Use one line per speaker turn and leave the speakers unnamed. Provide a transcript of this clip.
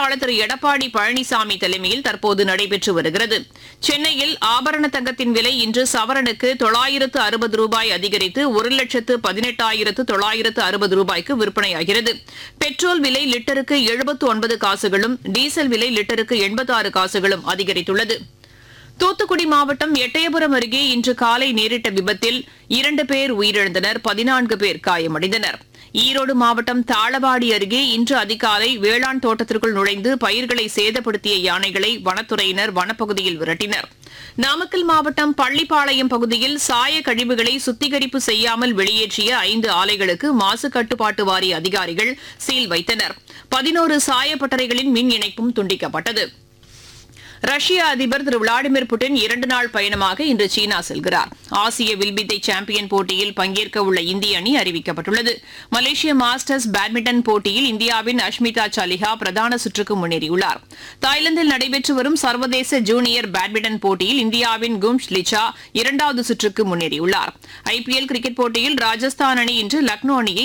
ஒருங்கிணைப்பாளர் திரு எடப்பாடி பழனிசாமி தலைமையில் தற்போது நடைபெற்று வருகிறது சென்னையில் ஆபரண தங்கத்தின் விலை இன்று சவரனுக்கு தொள்ளாயிரத்து அறுபது ரூபாய் அதிகரித்து ஒரு லட்சத்து பதினெட்டாயிரத்து தொள்ளாயிரத்து அறுபது ரூபாய்க்கு விற்பனையாகிறது பெட்ரோல் விலை லிட்டருக்கு எழுபத்து ஒன்பது காசுகளும் டீசல் விலை லிட்டருக்கு எண்பத்தாறு காசுகளும் அதிகரித்துள்ளது தூத்துக்குடி மாவட்டம் எட்டயபுரம் அருகே இன்று காலை நேரிட்ட விபத்தில் இரண்டு பேர் உயிரிழந்தனர் பதினான்கு பேர் காயமடைந்தனர் ஈரோடு மாவட்டம் தாளவாடி அருகே இன்று அதிகாலை வேளாண் தோட்டத்திற்குள் நுழைந்து பயிர்களை சேதப்படுத்திய யானைகளை வனத்துறையினர் வனப்பகுதியில் விரட்டினர் நாமக்கல் மாவட்டம் பள்ளிப்பாளையம் பகுதியில் சாய கழிவுகளை சுத்திகரிப்பு செய்யாமல் வெளியேற்றிய ஐந்து ஆலைகளுக்கு மாசு கட்டுப்பாட்டு வாரிய அதிகாரிகள் சீல் வைத்தனர் பதினோரு சாயப்பட்டறைகளின் மின் இணைப்பும் துண்டிக்கப்பட்டது ரஷ்ய அதிபர் திரு விளாடிமிர் புட்டின் இரண்டு நாள் பயணமாக இன்று சீனா செல்கிறார் ஆசிய வில்வித்தை சாம்பியன் போட்டியில் பங்கேற்க உள்ள இந்திய அணி அறிவிக்கப்பட்டுள்ளது மலேசிய மாஸ்டர்ஸ் பேட்மிண்டன் போட்டியில் இந்தியாவின் அஷ்மிதா சாலிஹா பிரதான சுற்றுக்கு முன்னேறியுள்ளார் தாய்லாந்தில் நடைபெற்று வரும் சர்வதேச ஜூனியர் பேட்மிண்டன் போட்டியில் இந்தியாவின் கும்ஷ் லிச்சா இரண்டாவது சுற்றுக்கு முன்னேறியுள்ளார் ஐபிஎல் கிரிக்கெட் போட்டியில் ராஜஸ்தான் அணி இன்று லக்னோ அணியை